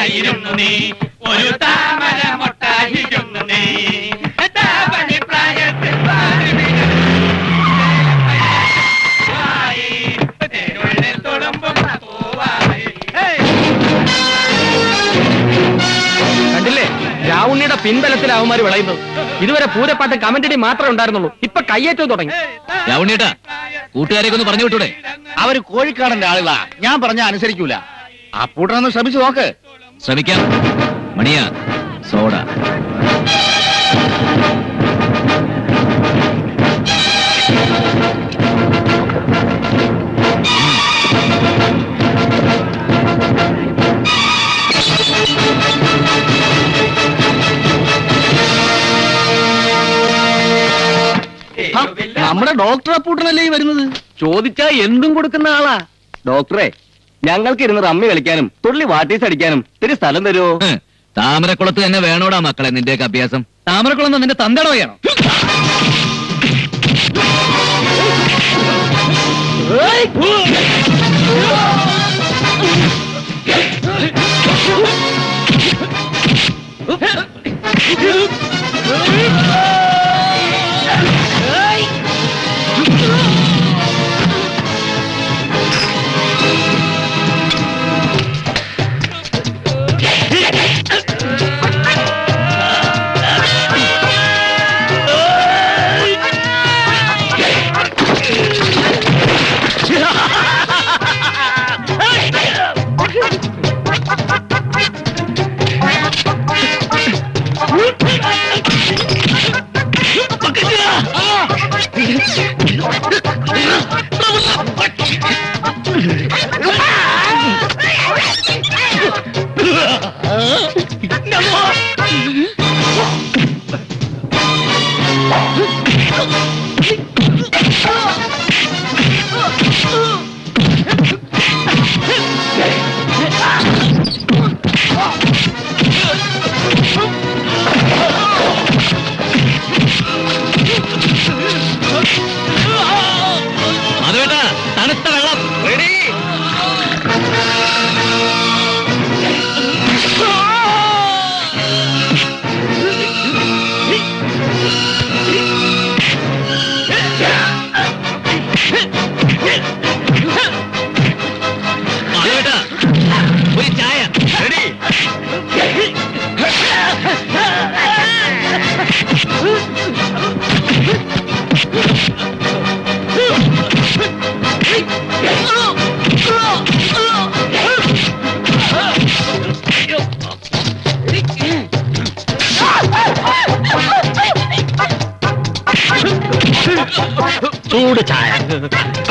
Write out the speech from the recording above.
മുട്ടായിരുന്നു നീ ഒരു താമര മുട്ടായിരുന്നു നീ താപണി പ്രായത്തിൽ പാറി വീണത് പൂവായി, തേനുള്ളിൽ തുളുമ്പുന്ന പൂവായി. കണ്ടില്ലേ രാവുണ്ണിയുടെ പിൻബലത്തിൽ അവന്മാര് വിളയുന്നത് ഇതുവരെ പൂരപ്പാട്ട് കമന്റടി മാത്രമേ ഉണ്ടായിരുന്നുള്ളൂ ഇപ്പൊ കയ്യേറ്റവും തുടങ്ങി രാവണിയേട്ടാ കൂട്ടുകാരെയൊക്കെ ഒന്ന് പറഞ്ഞു വിട്ടൂടെ അവര് കോഴിക്കാടന്റെ ആളുകളാ ഞാൻ പറഞ്ഞ അനുസരിക്കൂല അപ്പൂട്ടനൊന്ന് ശ്രമിച്ചു നോക്ക് ശ്രമിക്കാം മണിയ സോഡ ഹ, നമ്മുടെ ഡോക്ടർ അപ്പൂട്ടനല്ലേ ഈ വരുന്നത് ചോദിച്ചാ എന്തും കൊടുക്കുന്ന ആളാ ഡോക്ടറെ ഞങ്ങൾക്ക് ഇരുന്ന് റമ്മി കളിക്കാനും തുള്ളി വാട്ടീസ് അടിക്കാനും ഇത്തിരി സ്ഥലം തരുമോ ഹ്, താമരക്കുളത്ത് തന്നെ വേണോടാ മക്കളെ നിന്റെയൊക്കെ അഭ്യാസം താമരക്കുളം നിന്റെ തന്തയുടെ വയ്യാണോ അതുവേട്ടാ തണുത്ത വെള്ളം അതുവേട്ടാ ഒരു ചായ ചൂട് ചായ